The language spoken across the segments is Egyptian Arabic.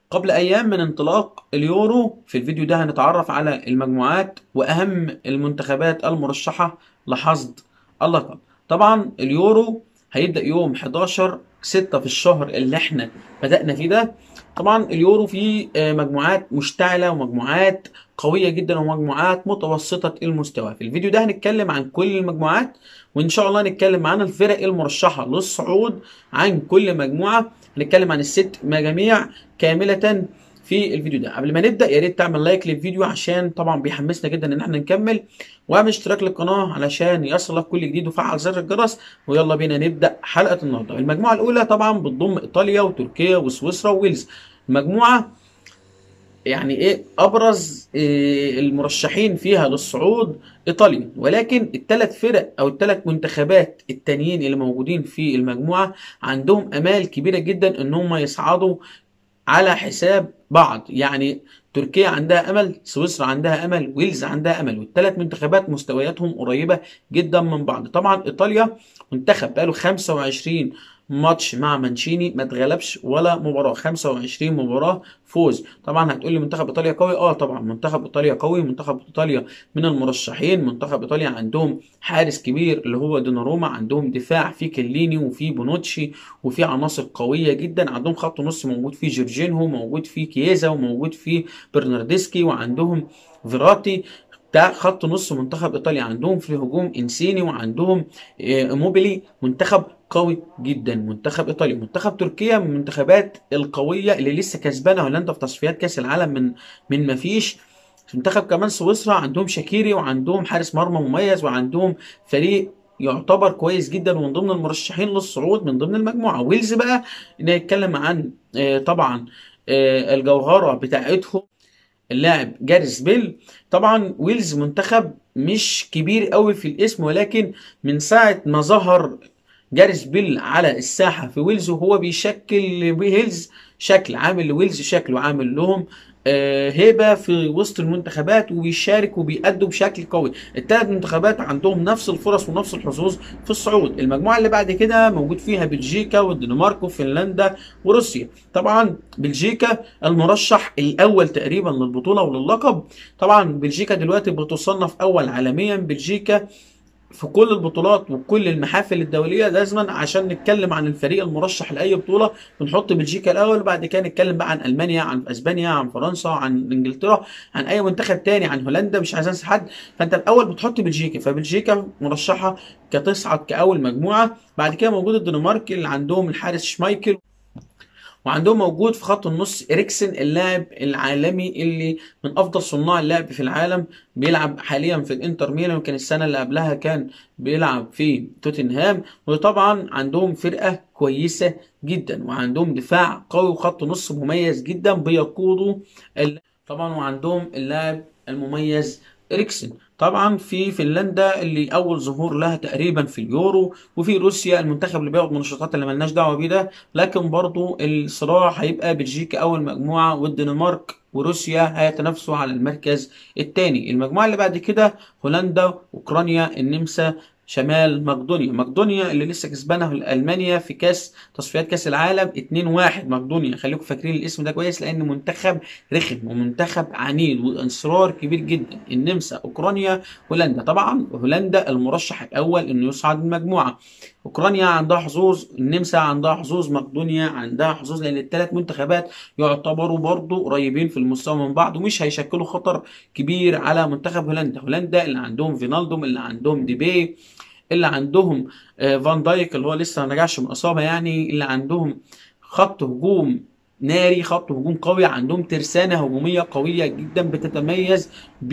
قبل أيام من انطلاق اليورو في الفيديو ده هنتعرف على المجموعات وأهم المنتخبات المرشحة لحصد اللقب طبعا اليورو هيبدأ يوم 11 6 في الشهر اللي احنا بدأنا فيه ده طبعا اليورو فيه آه، مجموعات مشتعلة ومجموعات قوية جدا ومجموعات متوسطة المستوى في الفيديو ده هنتكلم عن كل المجموعات وإن شاء الله هنتكلم عن الفرق المرشحة للصعود عن كل مجموعة هنتكلم عن الست مجاميع كاملة في الفيديو ده قبل ما نبدا يا ريت تعمل لايك للفيديو عشان طبعا بيحمسنا جدا ان احنا نكمل واعمل اشتراك للقناه علشان يصلك كل جديد وفعل زر الجرس ويلا بينا نبدا حلقه النهارده المجموعه الاولى طبعا بتضم ايطاليا وتركيا وسويسرا وويلز المجموعه يعني ايه ابرز إيه المرشحين فيها للصعود ايطاليا ولكن الثلاث فرق او الثلاث منتخبات التانيين اللي موجودين في المجموعه عندهم امال كبيره جدا ان هم يصعدوا على حساب بعض يعني تركيا عندها امل سويسرا عندها امل ويلز عندها امل والثلاث منتخبات مستوياتهم قريبه جدا من بعض طبعا ايطاليا منتخب بقاله 25 ماتش مع مانشيني ما اتغلبش ولا مباراه 25 مباراه فوز طبعا هتقول لي منتخب ايطاليا قوي اه طبعا منتخب ايطاليا قوي منتخب ايطاليا من المرشحين منتخب ايطاليا عندهم حارس كبير اللي هو دوناروما عندهم دفاع في كليني وفي بونوتشي وفي عناصر قويه جدا عندهم خط نص موجود فيه جورجينهو موجود فيه كييزا وموجود فيه برناردسكي وعندهم فيراتي ده خط نص منتخب ايطاليا عندهم في الهجوم انسيني وعندهم آه، موبيلي منتخب قوي جدا منتخب ايطاليا منتخب تركيا من المنتخبات القويه اللي لسه كسبانه هولندا في تصفيات كاس العالم من من ما فيش منتخب كمان سويسرا عندهم شاكيري وعندهم حارس مرمى مميز وعندهم فريق يعتبر كويس جدا ومن ضمن المرشحين للصعود من ضمن المجموعه ويلز بقى نتكلم عن آه، طبعا آه، الجوهره بتاعتهم اللاعب جاريس بيل طبعا ويلز منتخب مش كبير قوي في الاسم ولكن من ساعة ما ظهر جاريس بيل على الساحة في ويلز وهو بيشكل ويلز شكل عامل لويلز شكل وعامل لهم آه، هيبة في وسط المنتخبات وبيشارك وبيأدوا بشكل قوي الثلاث منتخبات عندهم نفس الفرص ونفس الحظوظ في الصعود المجموعة اللي بعد كده موجود فيها بلجيكا والدنمارك وفنلندا وروسيا طبعا بلجيكا المرشح الاول تقريبا للبطولة وللقب طبعا بلجيكا دلوقتي بتصنف اول عالميا بلجيكا في كل البطولات وكل المحافل الدوليه لازما عشان نتكلم عن الفريق المرشح لاي بطوله بنحط بلجيكا الاول وبعد كده نتكلم بقى عن المانيا عن اسبانيا عن فرنسا عن انجلترا عن اي منتخب تاني عن هولندا مش عايز انسى حد فانت الاول بتحط بلجيكا فبلجيكا مرشحه كتصعد كاول مجموعه بعد كده موجود الدنمارك اللي عندهم الحارس شمايكل وعندهم موجود في خط النص اريكسن اللاعب العالمي اللي من افضل صناع اللعب في العالم بيلعب حاليا في الانتر ميلان وكان السنه اللي قبلها كان بيلعب في توتنهام وطبعا عندهم فرقه كويسه جدا وعندهم دفاع قوي وخط نص مميز جدا بيقودوا ال- طبعا وعندهم اللاعب المميز اريكسن طبعا في فنلندا اللي اول ظهور لها تقريبا في اليورو وفي روسيا المنتخب اللي بياخد منشطات اللي ملناش دعوه بيه ده لكن برضو الصراع هيبقى بلجيكا اول مجموعه والدنمارك وروسيا هيتنافسوا على المركز الثاني المجموعه اللي بعد كده هولندا اوكرانيا النمسا شمال مقدونيا مقدونيا اللي لسه كسبانه المانيا في كاس تصفيات كاس العالم 2-1 مقدونيا خليكم فاكرين الاسم ده كويس لان منتخب رخم ومنتخب عنيد واصرار كبير جدا النمسا اوكرانيا هولندا طبعا هولندا المرشح الاول انه يصعد المجموعه اوكرانيا عندها حظوظ النمسا عندها حظوظ مقدونيا عندها حظوظ لان الثلاث منتخبات يعتبروا برضو قريبين في المستوى من بعض ومش هيشكلوا خطر كبير على منتخب هولندا هولندا اللي عندهم فينالدوم اللي عندهم ديبي اللي عندهم آه، فان دايك اللي هو لسه ما رجعش من اصابه يعني اللي عندهم خط هجوم ناري خط هجوم قوي عندهم ترسانه هجوميه قويه جدا بتتميز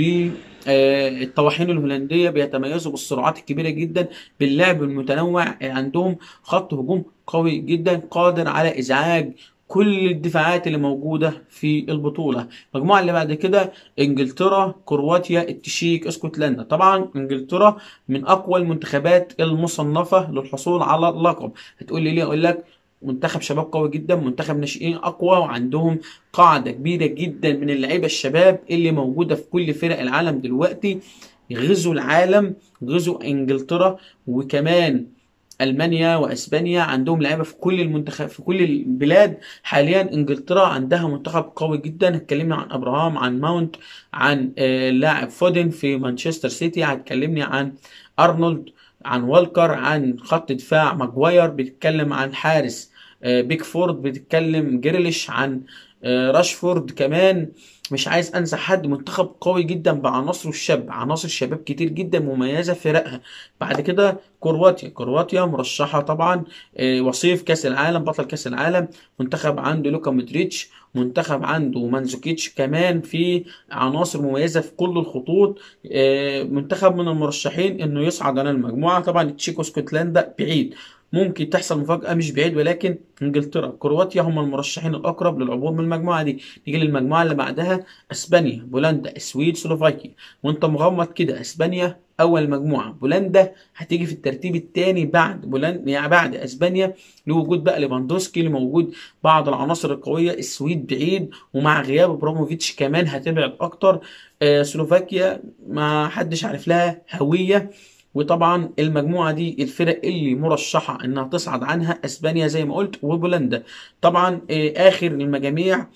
بالطواحين الهولنديه بيتميزوا بالسرعات الكبيره جدا باللعب المتنوع عندهم خط هجوم قوي جدا قادر على ازعاج كل الدفاعات اللي موجوده في البطوله المجموعه اللي بعد كده انجلترا كرواتيا التشيك اسكتلندا طبعا انجلترا من اقوى المنتخبات المصنفه للحصول على اللقب هتقول لي ليه اقول لك منتخب شباب قوي جدا منتخب ناشئين اقوى وعندهم قاعده كبيره جدا من اللعيبه الشباب اللي موجوده في كل فرق العالم دلوقتي غزوا العالم غزوا انجلترا وكمان المانيا واسبانيا عندهم لعيبه في كل المنتخب في كل البلاد حاليا انجلترا عندها منتخب قوي جدا اتكلمنا عن ابراهام عن ماونت عن آه، لاعب فودن في مانشستر سيتي هتكلمني عن ارنولد عن والكر عن خط دفاع ماجواير بيتكلم عن حارس آه، بيكفورد بتتكلم جريليش عن آه، راشفورد كمان مش عايز انسى حد منتخب قوي جدا بعناصره الشاب عناصر شباب كتير جدا مميزه في فرقها بعد كده كرواتيا كرواتيا مرشحه طبعا آه، وصيف كاس العالم بطل كاس العالم منتخب عنده لوكا مودريتش منتخب عنده مانزوكيتش كمان في عناصر مميزه في كل الخطوط آه، منتخب من المرشحين انه يصعد على المجموعه طبعا تشيكو اسكتلندا بعيد ممكن تحصل مفاجأة مش بعيد ولكن انجلترا كرواتيا هم المرشحين الأقرب للعبور من المجموعة دي نيجي للمجموعة اللي بعدها اسبانيا بولندا السويد سلوفاكيا وانت مغمض كده اسبانيا اول مجموعة بولندا هتيجي في الترتيب الثاني بعد بولندا يعني بعد اسبانيا لوجود بقى ليفاندوسكي لموجود بعض العناصر القوية السويد بعيد ومع غياب ابراموفيتش كمان هتبعد اكتر آه سلوفاكيا ما حدش عارف لها هوية وطبعا المجموعه دي الفرق اللي مرشحه انها تصعد عنها اسبانيا زي ما قلت وبولندا طبعا آه، اخر المجاميع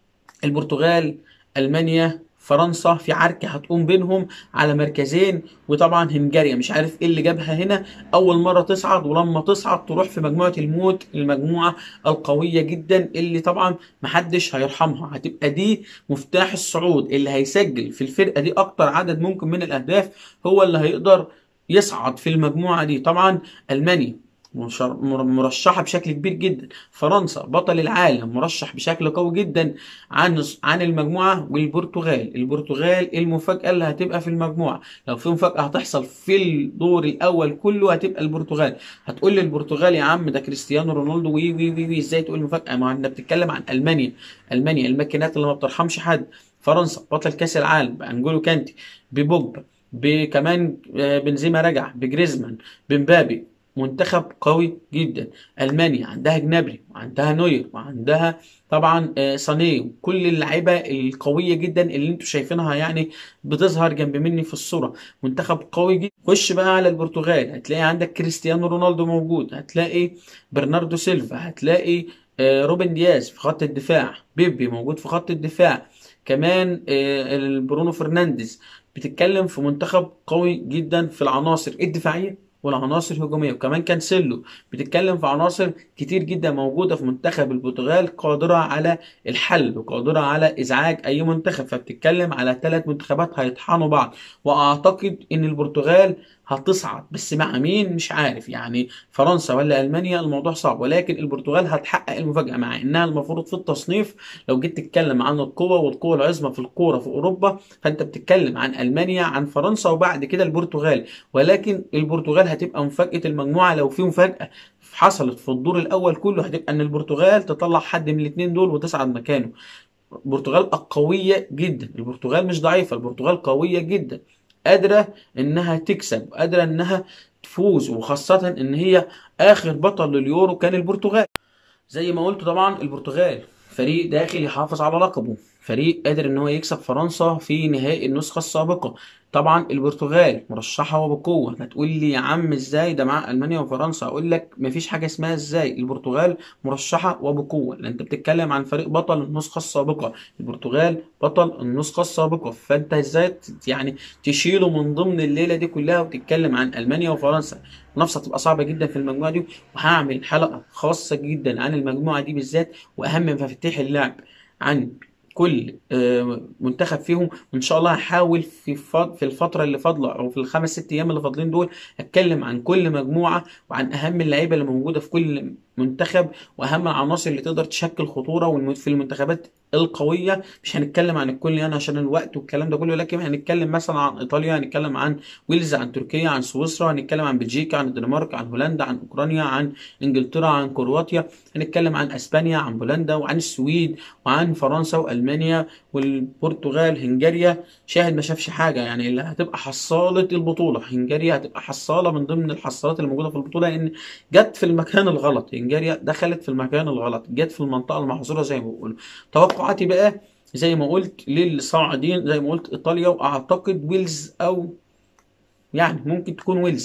البرتغال المانيا فرنسا في عركة هتقوم بينهم على مركزين وطبعا هنجاريا مش عارف ايه اللي جابها هنا اول مرة تصعد ولما تصعد تروح في مجموعة الموت المجموعة القوية جدا اللي طبعا محدش هيرحمها هتبقى دي مفتاح الصعود اللي هيسجل في الفرقة دي اكتر عدد ممكن من الاهداف هو اللي هيقدر يصعد في المجموعة دي طبعا ألمانيا مشر- مر- مرشحة بشكل كبير جدا فرنسا بطل العالم مرشح بشكل قوي جدا عن عن المجموعة والبرتغال البرتغال المفاجأة اللي هتبقى في المجموعة لو في مفاجأة هتحصل في الدور الأول كله هتبقى البرتغال هتقول لي البرتغال يا عم ده كريستيانو رونالدو وي وي وي, وي. ازاي تقول مفاجأة ما احنا بنتكلم عن ألمانيا ألمانيا الماكينات اللي ما بترحمش حد فرنسا بطل كأس العالم بأنجولو كانتي ببوجبا بكمان آه، بنزيما رجع بجريزمان بمبابي منتخب قوي جدا المانيا عندها جنابري وعندها نوير وعندها طبعا آه، سانيه كل اللعيبه القويه جدا اللي انتوا شايفينها يعني بتظهر جنب مني في الصوره منتخب قوي جدا خش بقى على البرتغال هتلاقي عندك كريستيانو رونالدو موجود هتلاقي برناردو سيلفا هتلاقي آه، روبن دياز في خط الدفاع بيبي موجود في خط الدفاع كمان آه، برونو فرنانديز بتتكلم في منتخب قوي جدا في العناصر الدفاعيه والعناصر الهجوميه وكمان كانسيلو بتتكلم في عناصر كتير جدا موجوده في منتخب البرتغال قادره على الحل وقادره على ازعاج اي منتخب فبتتكلم على ثلاث منتخبات هيطحنوا بعض واعتقد ان البرتغال هتصعد بس مع مين مش عارف يعني فرنسا ولا المانيا الموضوع صعب ولكن البرتغال هتحقق المفاجاه مع انها المفروض في التصنيف لو جيت تتكلم عن القوه والقوه العظمى في الكوره في اوروبا فانت بتتكلم عن المانيا عن فرنسا وبعد كده البرتغال ولكن البرتغال هتبقى مفاجاه المجموعه لو في مفاجاه حصلت في الدور الاول كله هتبقى ان البرتغال تطلع حد من الاثنين دول وتصعد مكانه البرتغال قويه جدا البرتغال مش ضعيفه البرتغال قويه جدا قادره انها تكسب قادره انها تفوز وخاصه ان هي اخر بطل لليورو كان البرتغال زي ما قلت طبعا البرتغال فريق داخل يحافظ على لقبه فريق قادر ان هو يكسب فرنسا في نهائي النسخه السابقه طبعا البرتغال مرشحه وبقوه هتقول لي يا عم ازاي ده مع المانيا وفرنسا اقول لك مفيش حاجه اسمها ازاي البرتغال مرشحه وبقوه لان انت بتتكلم عن فريق بطل النسخه السابقه البرتغال بطل النسخه السابقه فانت ازاي ت- يعني تشيله من ضمن الليله دي كلها وتتكلم عن المانيا وفرنسا منافسه تبقى صعبه جدا في المجموعه دي وهعمل حلقه خاصه جدا عن المجموعه دي بالذات واهم مفاتيح اللعب عن كل آه، منتخب فيهم وان شاء الله هحاول في فض- في الفتره اللي فاضله او في الخمس ست ايام اللي فاضلين دول اتكلم عن كل مجموعه وعن اهم اللعيبه اللي موجوده في كل منتخب واهم العناصر اللي تقدر تشكل خطوره والم- في المنتخبات القويه مش هنتكلم عن الكل يعني عشان الوقت والكلام ده كله لكن هنتكلم مثلا عن ايطاليا هنتكلم عن ويلز عن تركيا عن سويسرا هنتكلم عن بلجيكا عن الدنمارك عن هولندا عن اوكرانيا عن انجلترا عن كرواتيا هنتكلم عن اسبانيا عن بولندا وعن السويد وعن فرنسا والمانيا والبرتغال هنغاريا شاهد ما شافش حاجه يعني اللي هتبقى حصاله البطوله هنغاريا هتبقى حصاله من ضمن الحصالات اللي موجوده في البطوله لان جت في المكان الغلط هنغاريا دخلت في المكان الغلط جت في المنطقه المحظوره زي ما بيقولوا توقعاتي بقى زي ما قلت للصاعدين زي ما قلت ايطاليا واعتقد ويلز او يعني ممكن تكون ويلز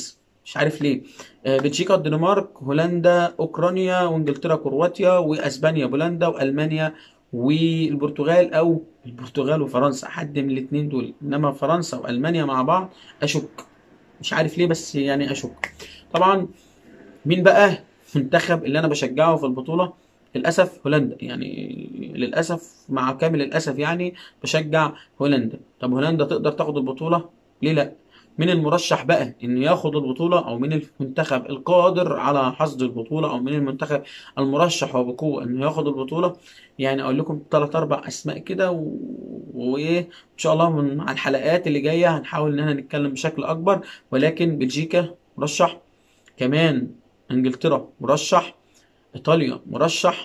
مش عارف ليه آه، بلجيكا الدنمارك هولندا اوكرانيا وانجلترا كرواتيا واسبانيا بولندا والمانيا والبرتغال او البرتغال وفرنسا حد من الاثنين دول انما فرنسا والمانيا مع بعض اشك مش عارف ليه بس يعني اشك طبعا مين بقى منتخب اللي انا بشجعه في البطوله للاسف هولندا يعني للاسف مع كامل الاسف يعني بشجع هولندا طب هولندا تقدر تاخد البطوله ليه لا مين المرشح بقى انه ياخد البطوله او مين المنتخب القادر على حصد البطوله او مين المنتخب المرشح وبقوه انه ياخد البطوله يعني اقول لكم ثلاث اربع اسماء كده و- وايه ان شاء الله من على الحلقات اللي جايه هنحاول ان احنا نتكلم بشكل اكبر ولكن بلجيكا مرشح كمان انجلترا مرشح ايطاليا مرشح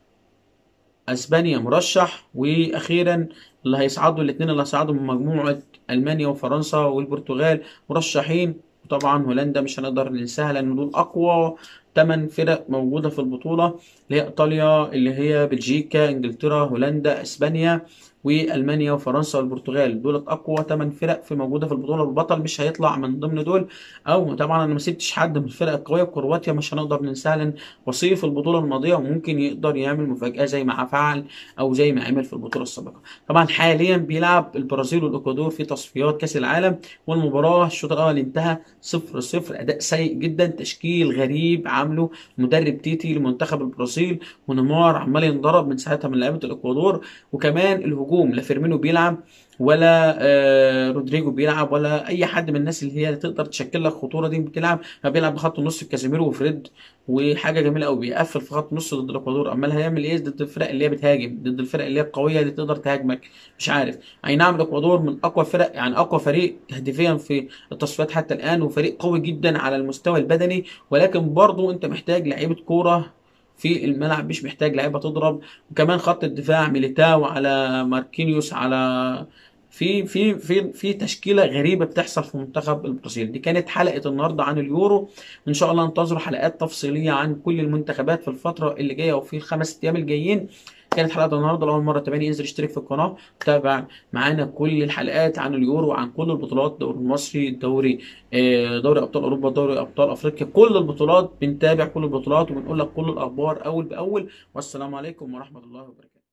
اسبانيا مرشح واخيرا اللي هيصعدوا الاثنين اللي هيصعدوا من مجموعه المانيا وفرنسا والبرتغال مرشحين وطبعا هولندا مش هنقدر ننساها لان دول اقوى ثمان فرق موجوده في البطوله اللي هي ايطاليا اللي هي بلجيكا انجلترا هولندا اسبانيا والمانيا وفرنسا والبرتغال دولت اقوى ثمان فرق في موجوده في البطوله والبطل مش هيطلع من ضمن دول او طبعا انا ما سبتش حد من الفرق القويه كرواتيا مش هنقدر ننساها لان وصيف البطوله الماضيه وممكن يقدر يعمل مفاجاه زي ما فعل او زي ما عمل في البطوله السابقه طبعا حاليا بيلعب البرازيل والاكوادور في تصفيات كاس العالم والمباراه الشوط الاول انتهى 0 0 اداء سيء جدا تشكيل غريب عامله مدرب تيتي لمنتخب البرازيل ونيمار عمال ينضرب من ساعتها من لعيبه الاكوادور وكمان الهجوم لا فيرمينو بيلعب ولا آه رودريجو بيلعب ولا اي حد من الناس اللي هي تقدر تشكل لك خطوره دي بتلعب فبيلعب بخط النص كازيميرو وفريد وحاجه جميله قوي بيقفل في خط النص ضد الاكوادور امال هيعمل ايه ضد الفرق اللي هي بتهاجم ضد الفرق اللي هي القويه اللي تقدر تهاجمك مش عارف اي نعم الاكوادور من اقوى فرق يعني اقوى فريق تهديفيا في التصفيات حتى الان وفريق قوي جدا على المستوى البدني ولكن برضه انت محتاج لعيبه كوره في الملعب مش محتاج لعيبه تضرب وكمان خط الدفاع ميليتاو على ماركينيوس على في في في في تشكيله غريبه بتحصل في منتخب البرازيل دي كانت حلقه النهارده عن اليورو ان شاء الله انتظروا حلقات تفصيليه عن كل المنتخبات في الفتره اللي جايه وفي الخمس ايام الجايين كانت حلقه النهارده لو اول مره تابعني انزل اشترك في القناه تابع معانا كل الحلقات عن اليورو وعن كل البطولات الدوري المصري الدوري آه، دوري ابطال اوروبا دوري ابطال افريقيا كل البطولات بنتابع كل البطولات وبنقول لك كل الاخبار اول باول والسلام عليكم ورحمه الله وبركاته